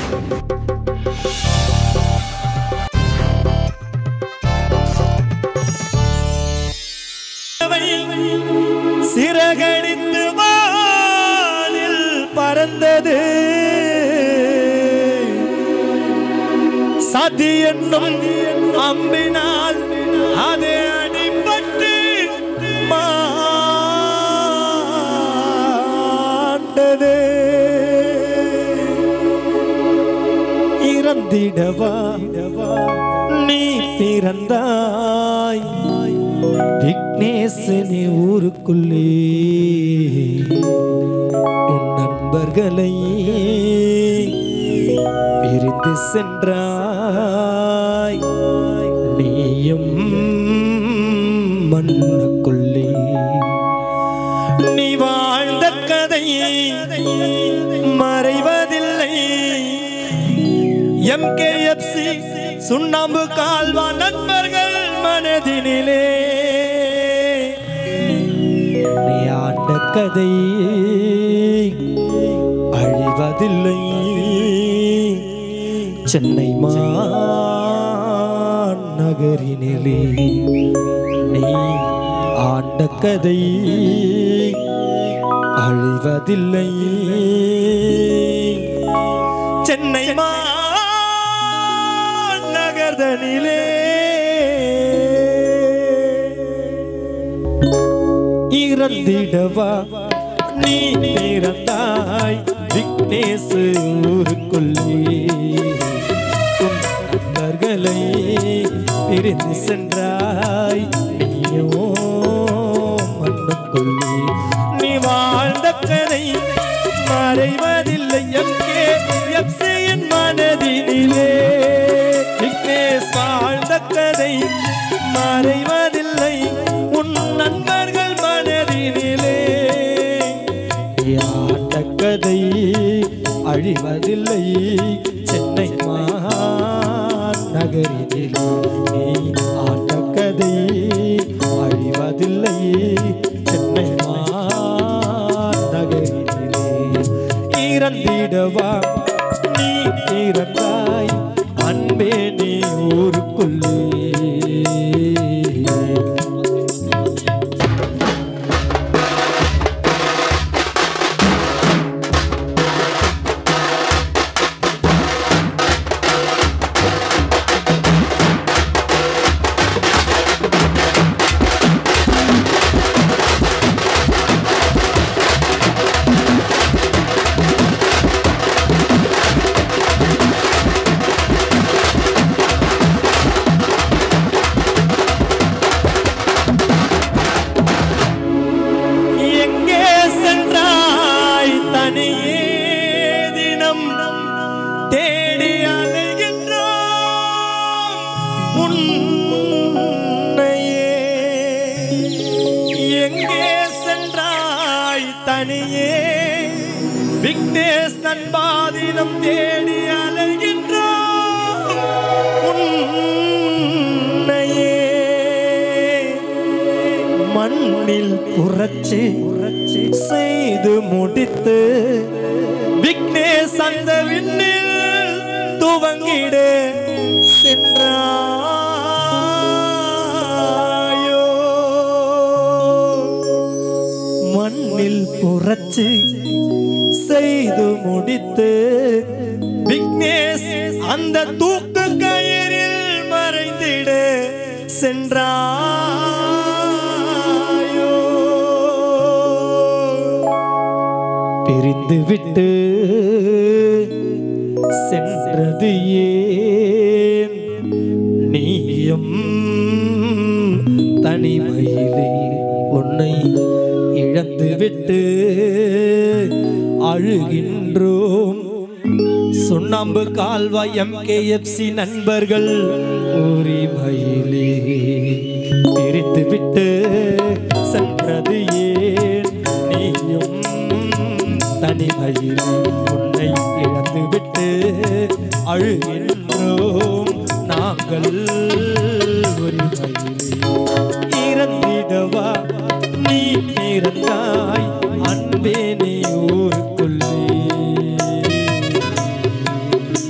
சிறகடித்து வானில் பறந்தது சதி என்னும் அம்பினால் அது அடிபட்டு மாண்டது இறந்திடவா நீ பிறந்தாய் விக்னேசனி ஊருக்குள்ளே உன் நண்பர்களை பிரிந்து சென்றாய் நீயும் மண்ணுக்குள்ளே நீ வாழ்ந்த கதை மறைவதில்லை எம்கேஎஃப்சி சுண்ணாம்பு கால்வா நண்பர்கள் மனதினிலே நீ ஆண்ட கதை அழிவதில்லை சென்னை நகரினிலே நீ ஆண்ட கதை அழிவதில்லை சென்னை நகர்தனிலே இறந்திடவா நீ பிறந்தாய் விக்னேச ஊருக்குள்ளே உன் நண்பர்களை பிரிந்து சென்றாய் நீயோ மண்ணுக்குள்ளே நீ வாழ்ந்த கதை மறைவதில்லை எங்கே எப்சியின் மனதினிலே விக்னேஷ் வாழ்ந்த கதை மறைவதில்லை உன் நண்பர்கள் மனதினிலே ஆட்ட கதை அழிவதில்லை சென்னை நகரினில் நீ ஆட்ட கதை அழிவதில்லை சென்னை நகரினிலே இறந்திடவா நீ இறந்தாய் அன்பே நீ ஊருக்குள்ளே எங்கே சென்றாய் தனியே தினம் தேடி அலைகின்றோம் உன்னையே எங்கே சென்றாய் தனியே விக்னேஷ் நண்பாதினம் தேடி அலைகின்றோம் உன்னையே மண்ணில் புரட்சி செய்து முடித்து விக்னேஷ் அந்த விண்ணில் துவங்கிடு சென்றாயோ மண்ணில் புரட்சி செய்து முடித்து விக்னேஷ் அந்த தூக்கு கயிறில் மறைந்திட சென்றாயோ பிரிந்து விட்டு சென்றது ஏன் நீயும் தனிமையிலே உன்னை இழந்து விட்டு அழுகின்றோம் சுண்ணாம்பு கால்வாய் எம்கேஎஃப்சி நண்பர்கள் உரிமையிலே பிரித்து விட்டு சென்றது ஏன் நீயும் தனிமையில் உன்னை இழந்து விட்டு அழுகின்றோம் நாங்கள் உரிமையிலே இறந்திடவா நீ பிறந்தாய் அன்பே நீ ஊருக்குள்ளே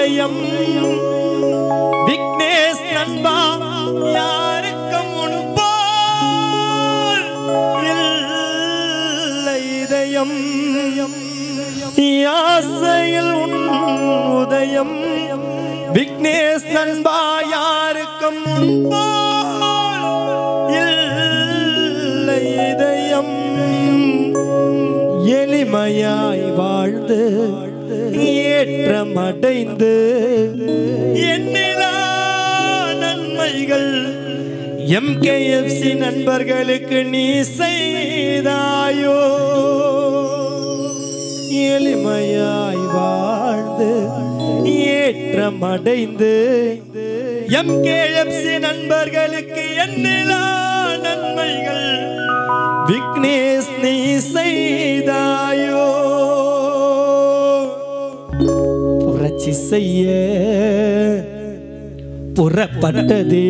இதயம் விக்னேஷ் நண்பா யாருக்கும் முன்போல் இல்லை இதயம் ஆசையில் உன் உதயம் விக்னேஷ் நண்பா யாருக்கும் முன்போல் இல்லை இதயம் எளிமையாய் வாழ்ந்து ஏற்றமடைந்து எண்ணிலா நன்மைகள் எம்கேஎஃப்சி நண்பர்களுக்கு நீ செய்தாயோ எளிமையாய் வாழ்ந்து ஏற்றமடைந்து எம்கேஎஃப்சி நண்பர்களுக்கு எண்ணிலா நன்மைகள் விக்னேஷ் நீ செய்தாயோ புரட்சி செய்ய புறப்பட்டதே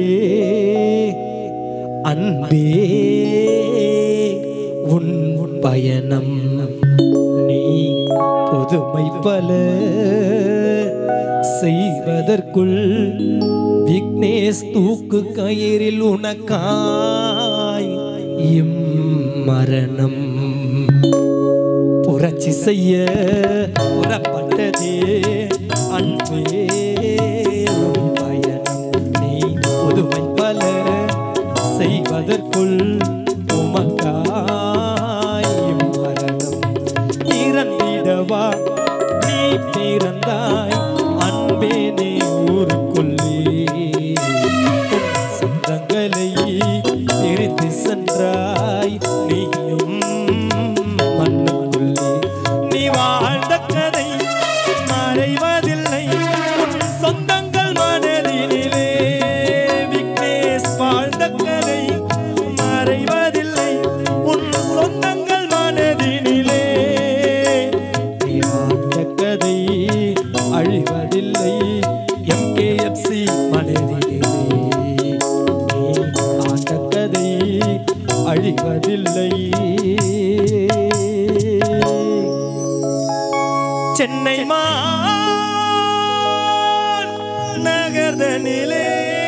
அன்பே உன் பயணம் நீ புதுமை பல செய்வதற்குள் விக்னேஷ் தூக்கு கயிறில் உனக்காய் இம் மரணம் புரட்சி செய்ய புறப்பட்டதே அன்பே உன் பயணம் நீ புதுமை பல செய்வதற்குள் உமக்காய் மரணம் இறந்திடவா நீ பிறந்தாய் அன்பே நீ ஊருக்குள்ளே உன் சொந்தங்களை பிரித்து சென்றாய் நீயும் மண்ணுக்குள்ளே நீ வாழ்ந்த கதை மறைவதில்லை உன் சொந்தங்கள் மனதினிலே விக்னேஷ் வாழ்ந்த கதை மறைவதில்லை உன் சொந்தங்கள் மனதினிலே நீ வாழ்ந்த கதை அழிவதில்லை எம்கேஎஃப்சி மனதினிலே நீ ஆண்ட கதை அழிவதில்லை சென்னை நகர்தனிலே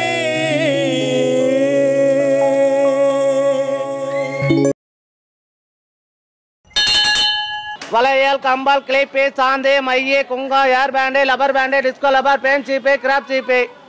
வளையல் கம்பால் கிளிப்பு சாந்து மைய குங்கா hair band rubber band disco rubber பேன் சீப்பு கிராப் சீப்பு